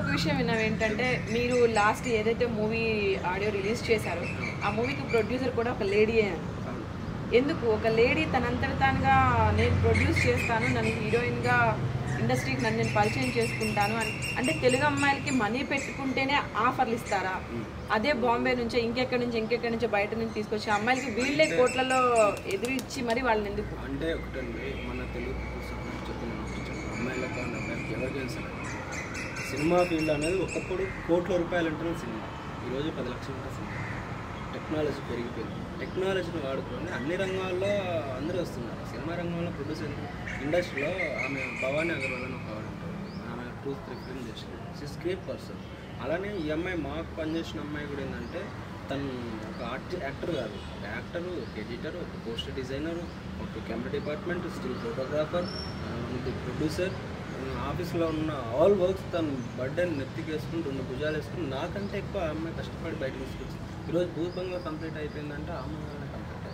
ఇంకొక విషయం విన్నాం ఏంటంటే మీరు లాస్ట్ ఏదైతే మూవీ ఆడియో రిలీజ్ చేశారో ఆ మూవీకి ప్రొడ్యూసర్ కూడా ఒక లేడీయే అని అవును ఎందుకు ఒక లేడీ తనంతట తానుగా నేను ప్రొడ్యూస్ చేస్తాను నన్ను హీరోయిన్గా ఇండస్ట్రీకి నన్ను నేను పరిచయం చేసుకుంటాను అని అంటే తెలుగు అమ్మాయిలకి మనీ పెట్టుకుంటేనే ఆఫర్లు ఇస్తారా అదే బాంబే నుంచో ఇంకెక్కడి నుంచి ఇంకెక్కడి నుంచో బయట నుంచి తీసుకొచ్చి అమ్మాయిలకి వీళ్ళే కోట్లలో ఎదురిచ్చి మరి వాళ్ళని ఎందుకు అంటే ఒకటండి మన తెలుగు పీపుల్స్ చెప్తున్నాను అమ్మాయిలకు కానీ అబ్బాయిలకి ఎవరికైనా సరే సినిమా ఫీల్డ్ అనేది ఒకప్పుడు కోట్ల రూపాయలు ఉంటున్న సినిమా ఈరోజు పది లక్షలు ఉంటుంది సినిమా టెక్నాలజీ పెరిగిపోయింది టెక్నాలజీని వాడుకొని అన్ని రంగాల్లో అందరూ వస్తున్నారు సినిమా రంగంలో ప్రొడ్యూసర్ ఇండస్ట్రీలో ఆమె భవానీ అగర్వాల్ అని ఒక ఆవిడ ఉంటారు ఆమె టూ త్రీ ఫిల్మ్ చేసింది షీస్ గ్రేట్ పర్సన్ అలానే ఈ అమ్మాయి మాకు పనిచేసిన అమ్మాయి కూడా ఏంటంటే తను ఒక ఆర్టి యాక్టర్ కాదు ఒక యాక్టర్ ఒక ఎడిటర్ ఒక పోస్టర్ డిజైనర్ ఒక camera department still photographer producer ఆఫీస్లో ఉన్న ఆల్ వర్క్స్ తను బర్త్డేని నెత్తికి వేసుకుని రెండు భుజాలు వేసుకుని నాకంటే ఎక్కువ ఆ అమ్మాయి కష్టపడి బయటకు తీసుకొచ్చింది ఈరోజు భూతంగా కంప్లీట్ అయిపోయిందంటే ఆ అమ్మాయి వల్లనే కంప్లీట్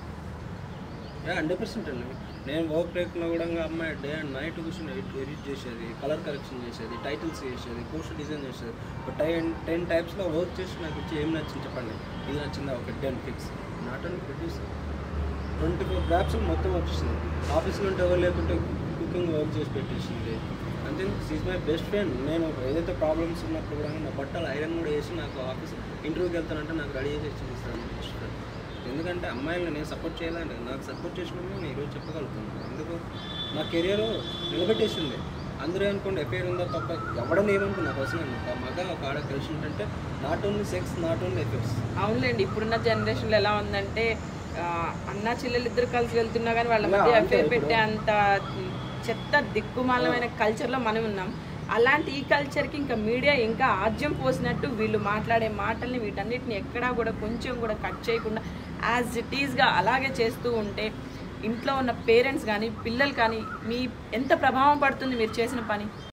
అయింది హండ్రెడ్ పర్సెంట్ అండి నేను వర్క్ బ్రేక్లో కూడా ఇంకా అమ్మాయి డే అండ్ నైట్ కూర్చొని ఎడిట్ చేసేది కలర్ కరెక్షన్ చేసేది టైటిల్స్ చేసేది పోస్ట్ డిజైన్ చేసేది ఒక టెన్ టెన్ టైప్స్లో వర్క్ చేసి నాకు వచ్చి ఏం నచ్చింది చెప్పండి ఇది నచ్చిందా ఒక ten fix not only producer twenty four crafts మొత్తం వచ్చేసింది ఆఫీస్లో ఉంటే ఎవరు లేకుంటే కుకింగ్ వర్క్ చేసి పెట్టేసింది అంతే సీజ్ మై బెస్ట్ ఫ్రెండ్ నేను ఏదైతే ప్రాబ్లమ్స్ ఉన్నప్పుడు కూడా నా బట్టలు ఐరన్ కూడా వేసి నాకు ఆఫీస్ ఇంటర్వ్యూకి వెళ్తానంటే నాకు రెడీ చేసి చూపిస్తాను బెస్ట్ ఫ్రెండ్ ఎందుకంటే అమ్మాయిలను నేను సపోర్ట్ చేయాలంటే నాకు సపోర్ట్ చేసినప్పుడు నేను ఈరోజు చెప్పగలుగుతున్నాను ఎందుకు నా కెరియర్ నిలబెట్టేసింది అందరూ అనుకోండి ఎఫ్ఐఆర్ ఉందా తప్ప ఎవడని ఏమనుకో నాకు అవసరం ఒక మగ ఒక ఆడ కలిసి ఉంటుంటే not only sex not only effects అవునులేండి ఇప్పుడున్న జనరేషన్లో ఎలా ఉందంటే ఆ, అన్నా చెల్లెలు ఇద్దరు కలిసి వెళ్తున్నా కానీ వాళ్ళ ఇలా మధ్య అంతే అఫేర్ ఇప్పుడు. పెట్టే అంత చెత్త దిక్కుమాలమైన కల్చర్లో మనం ఉన్నాం అలాంటి ఈ కల్చర్కి ఇంకా మీడియా ఇంకా ఆజ్యం పోసినట్టు వీళ్ళు మాట్లాడే మాటల్ని వీటన్నిటిని ఎక్కడా కూడా కొంచెం కూడా కట్ చేయకుండా యాజ్ ఇట్ ఈస్గా అలాగే చేస్తూ ఉంటే ఇంట్లో ఉన్న పేరెంట్స్ కానీ పిల్లలు కానీ మీ ఎంత ప్రభావం పడుతుంది మీరు చేసిన పని